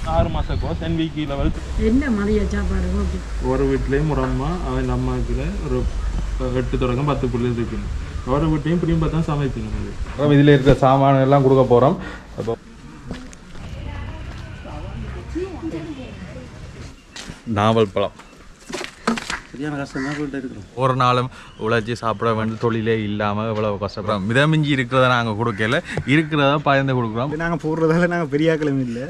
ஆறு மாத course என்விகி level என்ன மதிய சாப்பாடு ஓகே ஒரு வீட்லேயும் ஒரு அம்மா அவன் அம்மாவுக்குள்ள ஒரு அஹ், எட்டு தொடக்கம் பத்து பிள்ளை இருக்குன்னு ஒரு வீட்டையும் இப்படியும் பார்த்தா சமைக்கணும் அது அப்புறம் இதில் இருக்கிற சாமான் எல்லாம் கொடுக்க போகிறோம் அப்போ நாவல் பழம் சரியான கஷ்டம் தான் போயிட்டு இருக்கிறோம் ஒரு நாளும் உழைச்சி சாப்பிட வேண்டிய தொழிலே இல்லாமல் இவ்வளவு கஷ்டப்படுறோம் மிதமிஞ்சி இருக்கிறத நாங்கள் கொடுக்கல இருக்கிறத பயந்து கொடுக்குறோம் நாங்கள் போடுறதால நாங்கள் பெரிய ஆக்களும் இல்லை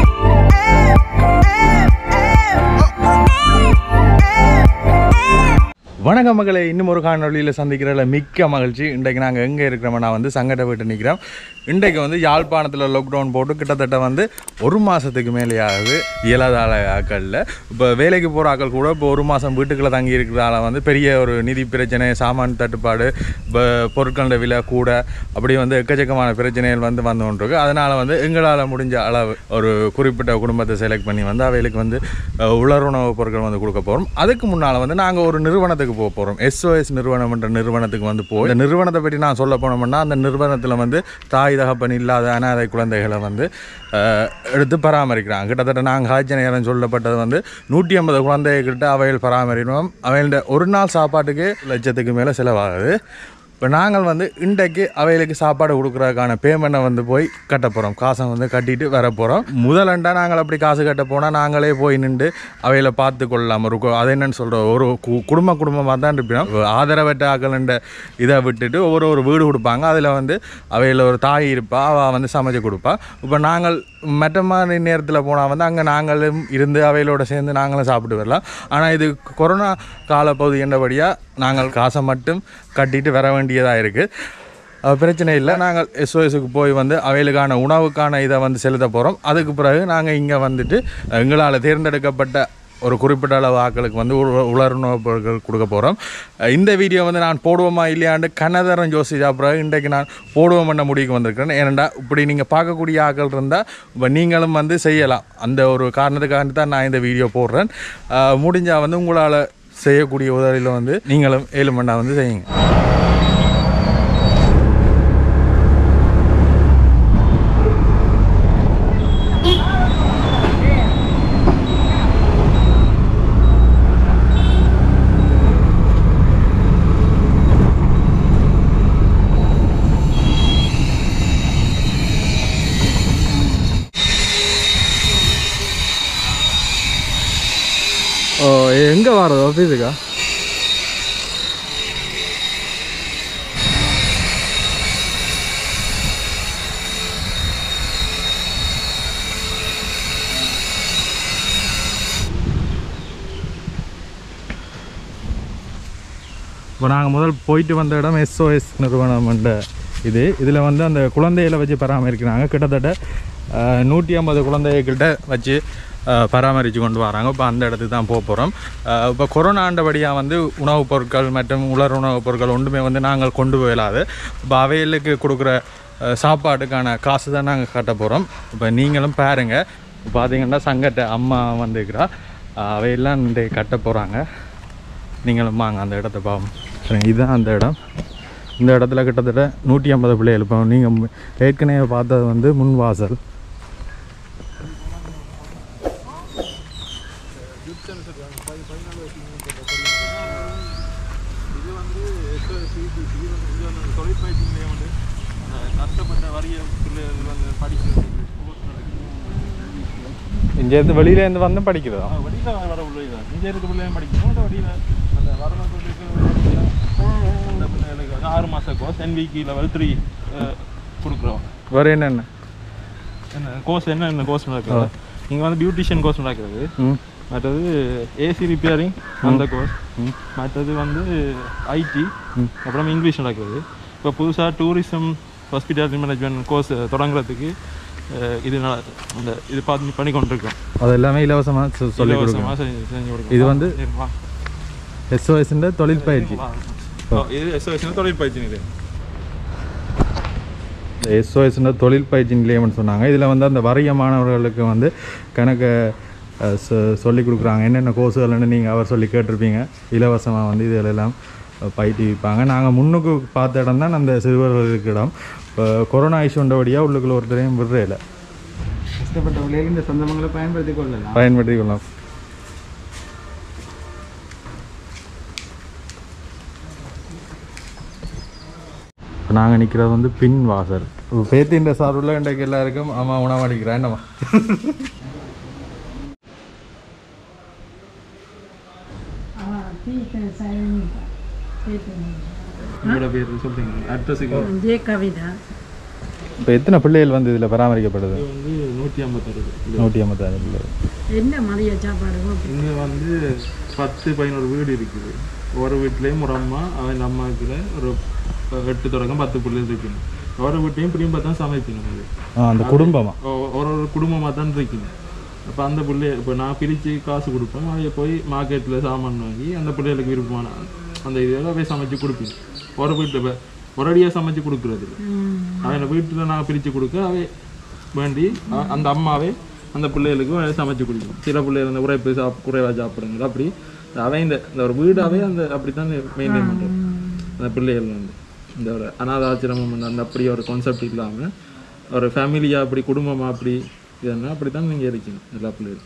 வணக்கம் மகளே இன்னும் ஒரு காணொலியில் சந்திக்கிறதுல மிக்க மகிழ்ச்சி இன்றைக்கு நாங்கள் எங்கே இருக்கிறோமோ நான் வந்து சங்கட வீட்டு நிற்கிறோம் இன்றைக்கு வந்து யாழ்ப்பாணத்தில் லாக்டவுன் போட்டு கிட்டத்தட்ட வந்து ஒரு மாதத்துக்கு மேலே ஆகுது இயலாதார ஆக்களில் இப்போ வேலைக்கு போகிற ஆக்கள் கூட இப்போ ஒரு மாதம் வீட்டுக்குள்ளே தங்கி இருக்கிறதால வந்து பெரிய ஒரு நிதி பிரச்சனை சாமான் தட்டுப்பாடு இப்போ பொருட்களோட விலை கூட அப்படி வந்து எக்கச்சக்கமான பிரச்சனைகள் வந்து வந்து கொண்டிருக்கு அதனால் வந்து எங்களால் முடிஞ்ச அளவு ஒரு குறிப்பிட்ட குடும்பத்தை செலக்ட் பண்ணி வந்து அவைகளுக்கு வந்து அஹ், உலருணவு பொருட்கள் வந்து கொடுக்க போகிறோம் அதுக்கு முன்னால் வந்து நாங்கள் ஒரு நிறுவனத்துக்கு போக போகிறோம் எஸ்ஓஎஸ் நிறுவனம் என்ற நிறுவனத்துக்கு வந்து போய் இந்த நிறுவனத்தை பற்றி நான் சொல்ல போனோம்னா அந்த நிறுவனத்தில் வந்து தாய் தகப்பன் இல்லாத அனாதை குழந்தைகளை வந்து அஹ், எடுத்து பராமரிக்கிறாங்க கிட்டத்தட்ட நாங்கள் காய்ச்ச நேரம் சொல்லப்பட்டது வந்து நூற்றி ஐம்பது குழந்தைகிட்ட அவைகள் பராமரிக்கணும் அவைகளோட ஒரு நாள் சாப்பாட்டுக்கு லட்சத்துக்கு மேலே செலவாகுது இப்போ நாங்கள் வந்து இன்றைக்கு அவைகளுக்கு சாப்பாடு கொடுக்குறதுக்கான பேமெண்ட்டை வந்து போய் கட்ட போகிறோம் காசை வந்து கட்டிட்டு வர போகிறோம் முதலண்டா நாங்கள் அப்படி காசு கட்ட போனால் நாங்களே போய் நின்று அவைகளை பார்த்து கொள்ளலாம் ஒரு கு- அது என்னன்னு சொல்கிறோம் ஒரு கு- குடும்ப குடும்பமாக தான் இருப்போம் ஆதரவற்ற ஆக்கலண்ட இதை விட்டுட்டு ஒவ்வொரு ஒரு வீடு கொடுப்பாங்க அதில் வந்து அவையில் ஒரு தாய் இருப்பா அவள் வந்து சமைச்சு கொடுப்பா இப்போ நாங்கள் மற்ற மாதிரி நேரத்தில் போனால் வந்து அங்கே நாங்களும் இருந்து அவைகளோட சேர்ந்து நாங்களும் சாப்பிட்டு வரலாம் ஆனால் இது கொரோனா காலப்பகுதி என்றபடியாக நாங்கள் காசை மட்டும் கட்டிட்டு வர வேண்டியதாக இருக்குது பிரச்சனை இல்லை நாங்கள் எஸ்ஓஎஸுக்கு போய் வந்து அவைகளுக்கான உணவுக்கான இதை வந்து செலுத்த போகிறோம் அதுக்கு பிறகு நாங்கள் இங்கே வந்துட்டு எங்களால் தேர்ந்தெடுக்கப்பட்ட ஒரு குறிப்பிட்ட அளவு ஆட்களுக்கு வந்து உல- உலர் உணவுப் பொருட்கள் கொடுக்க போகிறோம் இந்த வீடியோ வந்து நான் போடுவோமா இல்லையாண்டு கண்ணதரம் ஜோசி பிறகு இன்றைக்கு நான் போடுவோம் பண்ண முடிவுக்கு வந்திருக்கிறேன் ஏனண்டா இப்படி நீங்கள் பார்க்கக்கூடிய ஆட்கள் இருந்தால் இப்போ நீங்களும் வந்து செய்யலாம் அந்த ஒரு காரணத்துக்காக தான் நான் இந்த வீடியோ போடுறேன் முடிஞ்சால் வந்து உங்களால் செய்யக்கூடிய உதவியில் வந்து நீங்களும் ஏழு மணி நேரம் வந்து செய்யுங்க ஓ எங்கே வர்றது ஆஃபீஸுக்கா இப்போ நாங்கள் முதல் போயிட்டு வந்த இடம் எஸ்ஓஎஸ் நிறுவனம் என்ற இது இதில் வந்து அந்த குழந்தைகளை வச்சு பராமரிக்கிறாங்க கிட்டத்தட்ட அஹ், நூற்றி ஐம்பது குழந்தைகிட்ட வச்சு அஹ், பராமரித்து கொண்டு வராங்க இப்போ அந்த இடத்துக்கு தான் போக போகிறோம் இப்போ கொரோனா ஆண்டபடியாக வந்து உணவுப் பொருட்கள் மற்றும் உலர் உணவுப் பொருட்கள் ஒன்றுமே வந்து நாங்கள் கொண்டு போயிடாது இப்போ அவைகளுக்கு கொடுக்குற அஹ், சாப்பாட்டுக்கான காசு தான் நாங்கள் கட்ட போகிறோம் இப்போ நீங்களும் பாருங்க பார்த்தீங்கன்னா சங்கட்ட அம்மா வந்துக்கிறா அஹ், அவையெல்லாம் இன்றைக்கு கட்ட போகிறாங்க நீங்களும் வாங்க அந்த இடத்த பாவம் சரி இதுதான் அந்த இடம் இந்த இடத்துல கிட்டத்தட்ட நூற்றி ஐம்பது பிள்ளைகள் இப்போ நீங்கள் ஏற்கனவே பார்த்தது வந்து முன் வாசல் இது வந்து எஸ்ஓசிபிசி இது வந்து தொழிற்பயிற்சி நிலையம் வந்து அந்த கஷ்டப்பட்ட வறிய பிள்ளைகள் வந்து படிக்கிறது இங்கேருந்து வெளியிலேருந்து வந்து படிக்கிறதா வெளியில் வர பிள்ளைகள் இங்கே இருக்க பிள்ளைங்க படிக்கணும் வெளியில் அந்த வரலாற்று அந்த பிள்ளைகளுக்கு வந்து ஆறு மாத கோர்ஸ் என்விகி லெவல் த்ரீ கொடுக்குறோம் வேறு என்னென்ன என்ன கோர்ஸ் என்ன என்ன கோர்ஸ் நடக்குது இங்கே வந்து பியூட்டிஷியன் கோர்ஸ் நடக்கிறது ம் மற்றது ஏசி ரிப்பேரிங் அந்த கோர்ஸ் மற்றது வந்து ஐடி அப்புறம் இங்கிலீஷ் நடக்குது இப்போ புதுசாக டூரிசம் ஹாஸ்பிட்டாலிட்டி மேனேஜ்மெண்ட் கோர்ஸ் தொடங்குறதுக்கு அஹ், இது நட- இந்த இது பார்த்து பண்ணி கொண்டிருக்கோம் அது எல்லாமே இலவசமாக சொல்லி கொடுக்கும் இலவசமாக செஞ்சு செஞ்சு கொடுக்கணும் இது வந்து இருமா. எஸ்ஓஎஸ்ன்ற தொழில் பயிற்சி ஓ, இது எஸ்ஓஎஸ்னா தொழில் பயிற்சி நிலையம் எஸ்ஓஎஸ்ன்ற தொழில் பயிற்சி நிலையம்னு சொன்னாங்க இதில் வந்து அந்த வறிய மாணவர்களுக்கு வந்து கணக்கை அஹ், சொ- சொல்லி கொடுக்குறாங்க என்னென்ன கோர்ஸுகள்னு நீங்கள் அவர் சொல்லி கேட்டிருப்பீங்க இலவசமாக வந்து இதிலெல்லாம் பயிற்றுவிப்பாங்க நாங்கள் முன்னுக்கு பார்த்த இடம் தான் அந்த சிறுவர்களுக்கு இடம் இப்போ கொரோனா இஷ்யூன்றபடியாக உள்ளுக்குள்ள ஒருத்தரையும் விடுறே இல்லை கஷ்டப்பட்ட பிள்ளைகள் இந்த சொந்தமங்களை பயன்படுத்திக் கொள்ளலாம் பயன்படுத்தி கொள்ளலாம் இப்போ நாங்கள் நிற்கிறது வந்து பின் வாசல் இப்போ பேத்தின்ற சார்பில் இன்றைக்கு எல்லாருக்கும் அம்மா உணவு அடிக்கிறேன் என்னம்மா உங்களோட பேர் சொல்றீங்க அட்ரஸுக்கு ஜே கவிதா இப்போ எத்தனை பிள்ளைகள் வந்து இதில் பராமரிக்கப்படுது இது வந்து நூற்றி ஐம்பத்தாறு நூற்றி ஐம்பத்தாறு பிள்ளைகள் என்ன மதிய சாப்பாடு ஓகே இங்கே வந்து பத்து பதினோரு வீடு இருக்குது ஒரு வீட்லேயும் ஒரு அம்மா அவன் அம்மாவுக்குள்ள ஒரு எட்டு தொடக்கம் பத்து பிள்ளைகள் இருக்கணும் ஒரு வீட்டையும் பிரியும் பார்த்தா சமைக்கணும் அது ஆ அந்த குடும்பமா ஒ- ஒரு ஒரு குடும்பமாக தான் இருக்கணும் அப்போ அந்த பிள்ளை இப்போ நான் பிரித்து காசு கொடுப்பேன் அதை போய் மார்க்கெட்டில் சாமான் வாங்கி அந்த பிள்ளைகளுக்கு விருப்பமான அந்த இதெல்லாம் போய் சமைச்சு கொடுப்பேன் ஒரு வீட்டில் ஒரடியாக சமைச்சு கொடுக்குறது இல்லை அவன் வீட்டில் நான் பிரித்து கொடுக்க அவை வேண்டி அ- அந்த அம்மாவே அந்த பிள்ளைகளுக்கு சமைச்சு கொடுக்கும் சில பிள்ளைகள் அந்த உரைப்பு சாப் குறைவாக சாப்பிடுங்க அப்படி அவன் இந்த இந்த ஒரு வீடாவே அந்த அப்படி தான் மெயின்டைன் பண்ணுறது அந்த பிள்ளைகள் வந்து இந்த ஒரு அனாத ஆசிரமம் அந்த அப்படி ஒரு கான்செப்ட் இல்லாமல் ஒரு ஃபேமிலியாக அப்படி குடும்பமாக அப்படி இதுன்னா அப்படி தான் நீங்கள் இருக்கணும் எல்லா பிள்ளைகளும்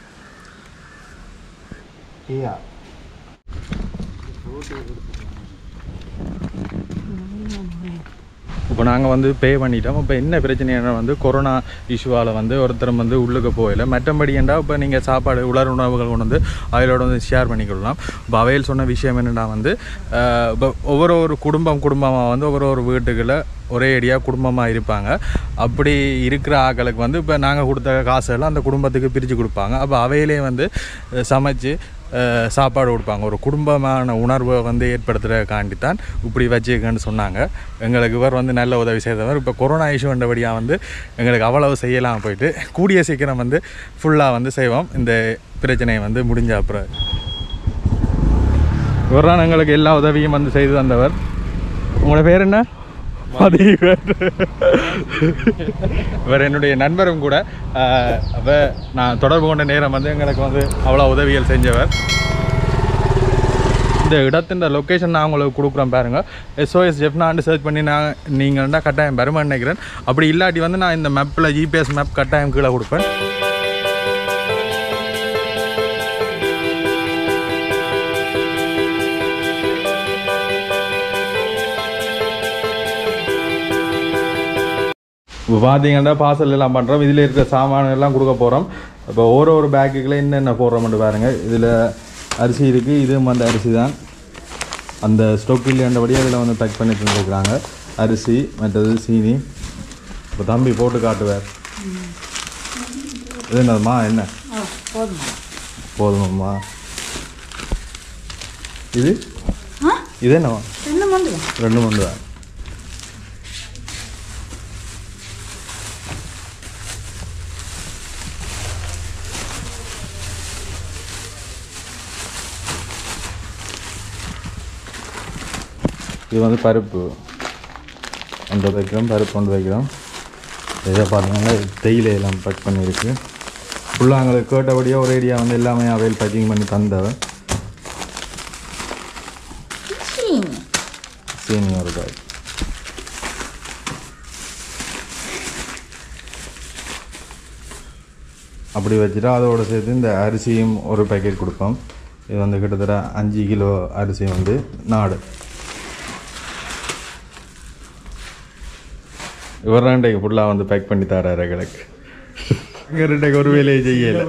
இப்போ நாங்கள் வந்து பே பண்ணிட்டோம் இப்போ என்ன பிரச்சனைனா வந்து கொரோனா இஷ்யூவால் வந்து ஒருத்தர் வந்து உள்ளுக்கு போகல மற்றபடி என்றால் இப்போ நீங்கள் சாப்பாடு உலர் உணவுகள் கொண்டு வந்து அவையோட வந்து ஷேர் பண்ணிக்கொள்ளலாம் இப்போ அவையில் சொன்ன விஷயம் என்னென்னா வந்து ஆஹ், இப்போ ஒவ்வொரு ஒரு குடும்பம் குடும்பமாக வந்து ஒவ்வொரு ஒரு வீட்டுக்குள்ள ஒரே அடியாக குடும்பமாக இருப்பாங்க அப்படி இருக்கிற ஆட்களுக்கு வந்து இப்போ நாங்கள் கொடுத்த காசெல்லாம் அந்த குடும்பத்துக்கு பிரித்து கொடுப்பாங்க அப்போ அவையிலே வந்து அஹ், சமைச்சு அஹ், சாப்பாடு கொடுப்பாங்க ஒரு குடும்பமான உணர்வை வந்து ஏற்படுத்துறதுக்காண்டி தான் இப்படி வச்சுக்கன்னு சொன்னாங்க எங்களுக்கு இவர் வந்து நல்ல உதவி செய்தவர் இப்போ கொரோனா இஷ்யூ வந்தபடியாக வந்து எங்களுக்கு அவ்வளவு செய்யலாம் போயிட்டு கூடிய சீக்கிரம் வந்து ஃபுல்லாக வந்து செய்வோம் இந்த பிரச்சனையை வந்து முடிஞ்ச அப்புறம் இவர் தான் எங்களுக்கு எல்லா உதவியும் வந்து செய்து தந்தவர் உங்களோட பேர் என்ன மதிவர் இவர் என்னுடைய நண்பரும் கூட ஆஹ், அவ நான் தொடர்பு கொண்ட நேரம் வந்து எங்களுக்கு வந்து அவ்வளோ உதவிகள் செஞ்சவர் இந்த இடத்தின் லொக்கேஷன் நான் உங்களுக்கு கொடுக்குறேன் பாருங்க எஸ்ஓஎஸ் ஜெஃப்னாண்டு சர்ச் பண்ணி நான் நீங்கள்னா கட்டாயம் வருமான்னு நினைக்கிறேன் அப்படி இல்லாட்டி வந்து நான் இந்த மேப்பில் ஜிபிஎஸ் மேப் கட்டாயம் கீழே கொடுப்பேன் இப்போ பார்த்தீங்கன்னா பார்சல் எல்லாம் பண்ணுறோம் இதில் இருக்கிற சாமான் எல்லாம் கொடுக்க போகிறோம் இப்போ ஒரு ஒரு பேக்குக்குள்ள என்னென்ன போடுறோம்னு பாருங்க இதில் அரிசி இருக்குது இதுவும் அந்த அரிசி தான் அந்த ஸ்டோக் இல்லைன்றபடி அதில் வந்து பேக் பண்ணி தந்துருக்குறாங்க அரிசி மற்றது சீனி இப்போ தம்பி போட்டு காட்டுவார் இது என்னதும்மா என்ன போதுமாம்மா இது இது என்னவா என்ன பண்ணுங்க ரெண்டு மூணு தான் இது வந்து பருப்பு அந்த வைக்கிறோம் பருப்பு ஒன்று வைக்கிறோம் இதை பார்த்தீங்கன்னா தேயிலை எல்லாம் பேக் பண்ணியிருக்கு ஃபுல்லாக எங்களுக்கு கேட்டபடியே ஒரே ஏரியா வந்து எல்லாமே அவையில் பேக்கிங் பண்ணி தந்தவன் சீனி ஒரு பேக் அப்படி வச்சுட்டு அதோட சேர்த்து இந்த அரிசியும் ஒரு பேக்கெட் கொடுப்போம் இது வந்து கிட்டத்தட்ட அஞ்சு கிலோ அரிசி வந்து நாடு இவர் ரெண்டைக்கு ஃபுல்லாக வந்து பேக் பண்ணி தராரு எங்களுக்கு இங்கே ரெண்டைக்கு ஒரு வேலையை செய்யலை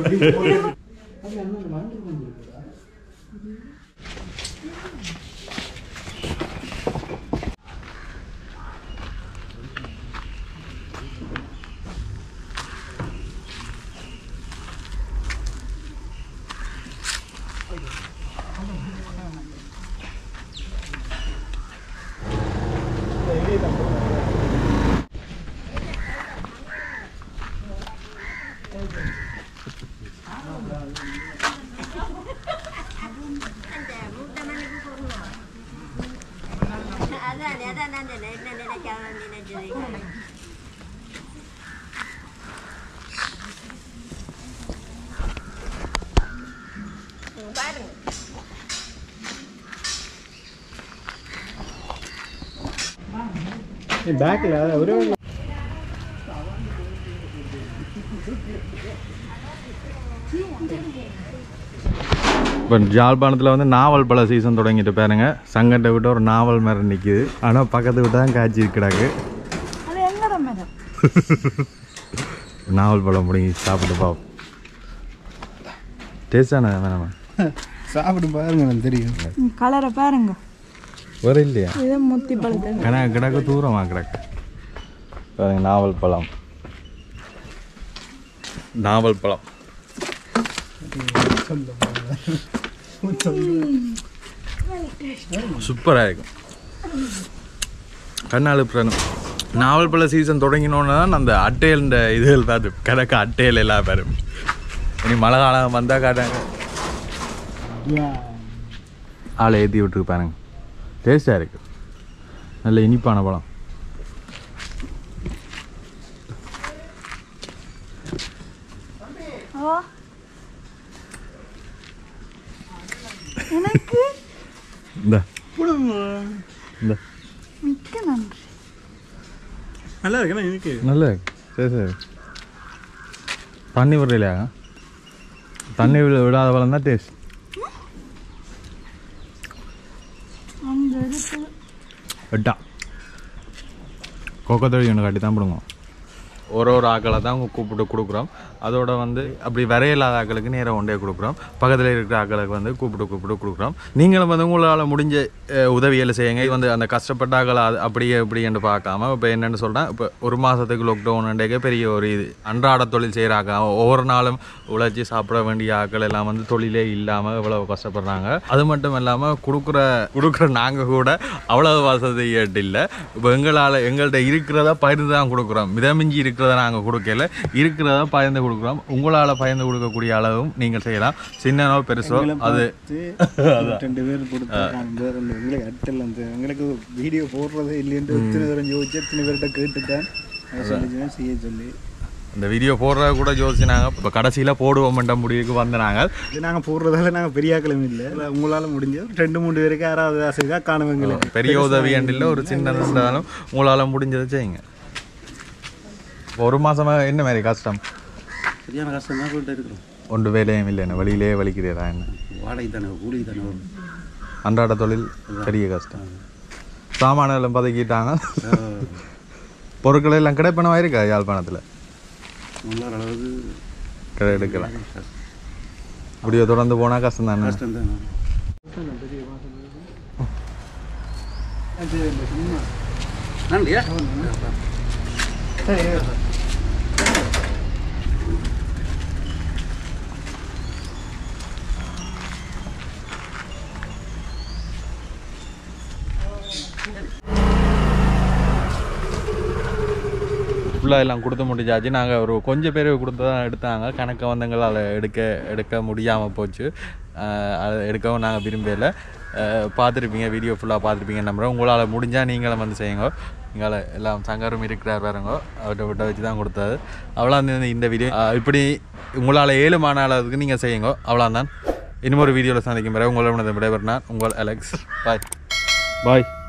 அதான் அதான் நான் என்ன நினைக்காம நினைச்சது பாருங்க பேக்கில் ஒரு இப்போ ஜாழ்ப்பாணத்தில் வந்து நாவல் பழ சீசன் தொடங்கிட்டு பாருங்க சங்கட்டை விட்டு ஒரு நாவல் மரம் நிற்கிது ஆனால் பக்கத்து விட்டு தான் காய்ச்சி கிடக்கு அது எங்கட மேடம் நாவல் பழம் பிடிங்கி சாப்பிட்டு பாப்போம் டேஸ்டான வேணாமா சாப்பிட்டு பாருங்க எனக்கு தெரியும் கலரை பாருங்க வேறு இல்லையா இது முத்தி பழத்தை கிடக்கு கிடக்கு தூரமாக கிடக்கு பாருங்க நாவல் பழம் நாவல் பழம் சூப்பராக இருக்கும் கண்ணால் பிரணும் நாவல் பழ சீசன் தொடங்கினோன்னு தான் அந்த அட்டையல்ன்ற இதுகள் பார்த்து கிடக்க அட்டையல் எல்லாம் பாரும் இனி மழை காலம் வந்தால் காட்டாங்க ஆளை ஏற்றி விட்டுருக்கு பாருங்க டேஸ்டாக இருக்கு நல்ல இனிப்பான பழம் எனக்கு இந்த இந்த மிக்க நன்றி நல்லா இருக்குண்ணா எனக்கு நல்ல சரி சரி தண்ணி விடலையா தண்ணி விட விடாத பழம் தான் டேஸ்ட் அந்த இருக்கு எட்டா கொக்கத்தொழி ஒன்று காட்டி தான் பிடுங்க ஒரு ஒரு ஆக்களை தான் கூப்பிட்டு கொடுக்குறோம் அதோட வந்து அப்படி வரையில்லாத ஆக்களுக்கு நேராக ஒன்றே கொடுக்குறோம் பக்கத்தில் இருக்கிற ஆக்களுக்கு வந்து கூப்பிட்டு கூப்பிட்டு கொடுக்குறோம் நீங்களும் வந்து உங்களால் முடிஞ்ச அஹ், உதவிகளை செய்யுங்க இது வந்து அந்த கஷ்டப்பட்ட ஆக்களை அது அப்படியே இப்படின்னு பார்க்காம இப்போ என்னென்னு சொல்கிறேன் இப்போ ஒரு மாதத்துக்கு லாக்டவுன்ன்றே பெரிய ஒரு இது அன்றாட தொழில் செய்கிறாங்க ஒவ்வொரு நாளும் உழைச்சி சாப்பிட வேண்டிய ஆட்கள் எல்லாம் வந்து தொழிலே இல்லாமல் இவ்வளவு கஷ்டப்படுறாங்க அது மட்டும் இல்லாமல் கொடுக்குற கொடுக்குற நாங்கள் கூட அவ்வளவு வசதி இல்லை இப்போ எங்களால் எங்கள்கிட்ட இருக்கிறத பகிர்ந்து தான் கொடுக்குறோம் மிதமிஞ்சி இருக்கிறத நாங்கள் கொடுக்கல இருக்கிறத பகிர்ந்து கொடுக்குறோம் உங்களால் பகிர்ந்து கொடுக்கக்கூடிய அளவும் நீங்கள் செய்யலாம் சின்னனோ பெருசோ அது ரெண்டு பேர் கொடுத்தாங்க வேற ஒண்ணு. எங்களுக்கு அட்டல் அந்த எங்களுக்கு வீடியோ போடுறதே இல்லைன்ட்டு எத்தனை தூரம் யோசிச்சு எத்தனை பேர்கிட்ட கேட்டுட்டேன் அதை சொல்லி செய்ய சொல்லி இந்த வீடியோ போடுறத கூட யோசிச்சினாங்க இப்போ கடைசியில் போடுவோம்ன்ற முடிவுக்கு வந்தாங்க இது நாங்கள் போடுறதால நாங்கள் பெரிய ஆக்களும் இல்லை இல்லை உங்களால் முடிஞ்ச ஒரு ரெண்டு மூணு பேருக்கு யாராவது ஆசைக்கா காணும் எங்களுக்கு பெரிய உதவி இல்லை ஒரு சின்ன இருந்தாலும் உங்களால் முடிஞ்சதை செய்யுங்க இப்போ ஒரு மாசமா என்ன மாதிரி கஷ்டம் சரியான கஷ்டம் தான் போயிட்டு இருக்கிறோம் ஒன்று வேலையும் இல்லை என்ன வழியிலே வலிக்கிறதா என்ன வாடகை தானே கூலி தானே வரும் அன்றாட தொழில் பெரிய கஷ்டம் சாமான எல்லாம் பதுக்கிட்டாங்க பொருட்கள் எல்லாம் கிடைப்பனவா இருக்கா யாழ்ப்பாணத்தில் நம்மளால் அளவுக்கு கடை எடுக்கலாம் இப்படியோ தொடர்ந்து போனால் கஷ்டம் தானே கஷ்டம் தான் நன்றியா ஃபுல்லாக எல்லாம் கொடுத்து முடிஞ்சாச்சு நாங்கள் ஒரு கொஞ்சம் பேர் கொடுத்து தான் எடுத்தாங்க கணக்கை வந்தங்களால் எடுக்க எடுக்க முடியாமல் போச்சு அஹ் அதை எடுக்கவும் நாங்கள் விரும்பல அஹ் பார்த்துருப்பீங்க வீடியோ ஃபுல்லாக பார்த்துருப்பீங்க நம்புறேன் உங்களால் முடிஞ்சால் நீங்களும் வந்து செய்யுங்க எங்களை எல்லாம் சங்கரும் இருக்கிறார் பாருங்க அவர்கிட்ட விட்ட வச்சு தான் கொடுத்தாரு அவ்வளோ இந்த வீடியோ அஹ் இப்படி உங்களால் ஏழுமான அளவுக்கு நீங்கள் செய்யுங்க அவ்வளோதான் இன்னும் ஒரு வீடியோவில் சந்திக்கும் பிறகு உங்களோட விடைபெறினார் உங்கள் அலெக்ஸ் பாய் பாய்